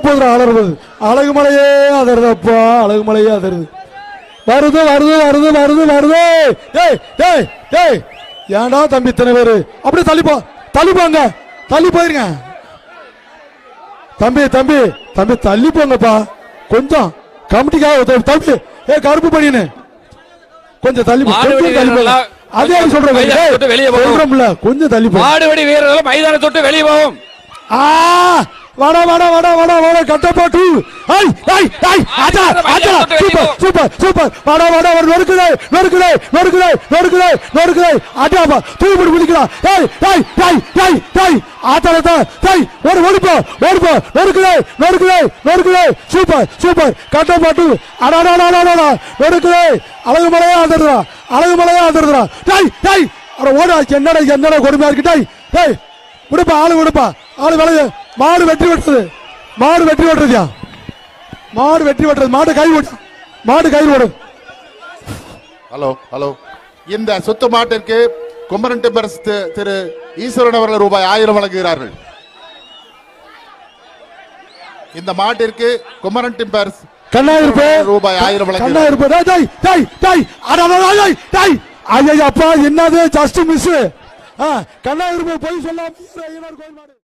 போதும் அலறுவது அழகுமலையே அதருதப்பா அழகுமலையே அதருது வருது வருது வருது வருது வருது டேய் டேய் டேய் ஏன்டா தம்பி இத்தனை பேரு அப்படியே தள்ளிப்போ தள்ளிப்போங்க தள்ளி போயிருங்க தம்பி தம்பி தம்பி தள்ளி போங்கப்பா கொஞ்சம் கமிட்டிக்காக ஒருத்தர் தம்பி ஏ கருப்பு பண்ணினு கொஞ்சம் தள்ளி போ, மாடுபிடி கொஞ்சம் தள்ளி போங்க வீரர்களா, அதே சொல்றேன் மைதானத்தை விட்டு வெளியே போங்க. சொல்றோம்ல கொஞ்சம் தள்ளி போ மாடுபடி வீரர்கள் மைதானத்தை விட்டு வெளியே போவோம் ஆ வாடா வாடா வாடா வாடா வாடா கட்ட போட்டு ஐ ஐ ஐ ஆச்சா ஆச்சா சூப்பர் சூப்பர் சூப்பர் வாடா வாடா வாடா நொறுக்குதே நொறுக்குதே நொறுக்குதே நொறுக்குதே நொறுக்குதே ஆட்டாப்பா தூக்கி போட்டு குதிக்கலாம் ஏய் ஏய் ஏய் ஏய் ஏய் ஆட்டாலத்தா ஏய் ஒரு ஓடிப்போ ஓடிப்போ நொறுக்குதே நொறுக்குதே நொறுக்குதே சூப்பர் சூப்பர் கட்ட போட்டு அடாடாடாடாடா நொறுக்குதே அழகு மலையா ஆதருதா அழகு மலையா ஆதருதா டேய் டேய் அட ஓடா என்னடா என்னடா கொடுமையா இருக்கு டேய் டேய் விடுப்பா ஆளு விடுப்பா ஆளு விளைய மாடு வெற்றி பெற்றது மாடு வெற்றி பெற்றதுயா மாடு வெற்றி பெற்றது மாடு கை ஓடு மாடு கை ஓடு ஹலோ ஹலோ இந்த சொத்து மாட்டிற்கு குமரன் டிம்பர்ஸ் தி- திரு ஈஸ்வரன் அவர்கள் ரூபாய் ஆயிரம் வழங்குகிறார்கள் இந்த மாட்டிற்கு குமரன் டிம்பர்ஸ் கண்ணா இருப்பு ரூபாய் ஆயிரம் கண்ணா வழங்குகிறார்கள் இருப்பு டேய் டேய் டேய் டேய் அட அட, அட, டேய் டேய் ஐயா அப்பா என்னது ஜஸ்ட் மிஸ் கண்ணா இருப்பு போய் சொல்லாம கோயில் மாடு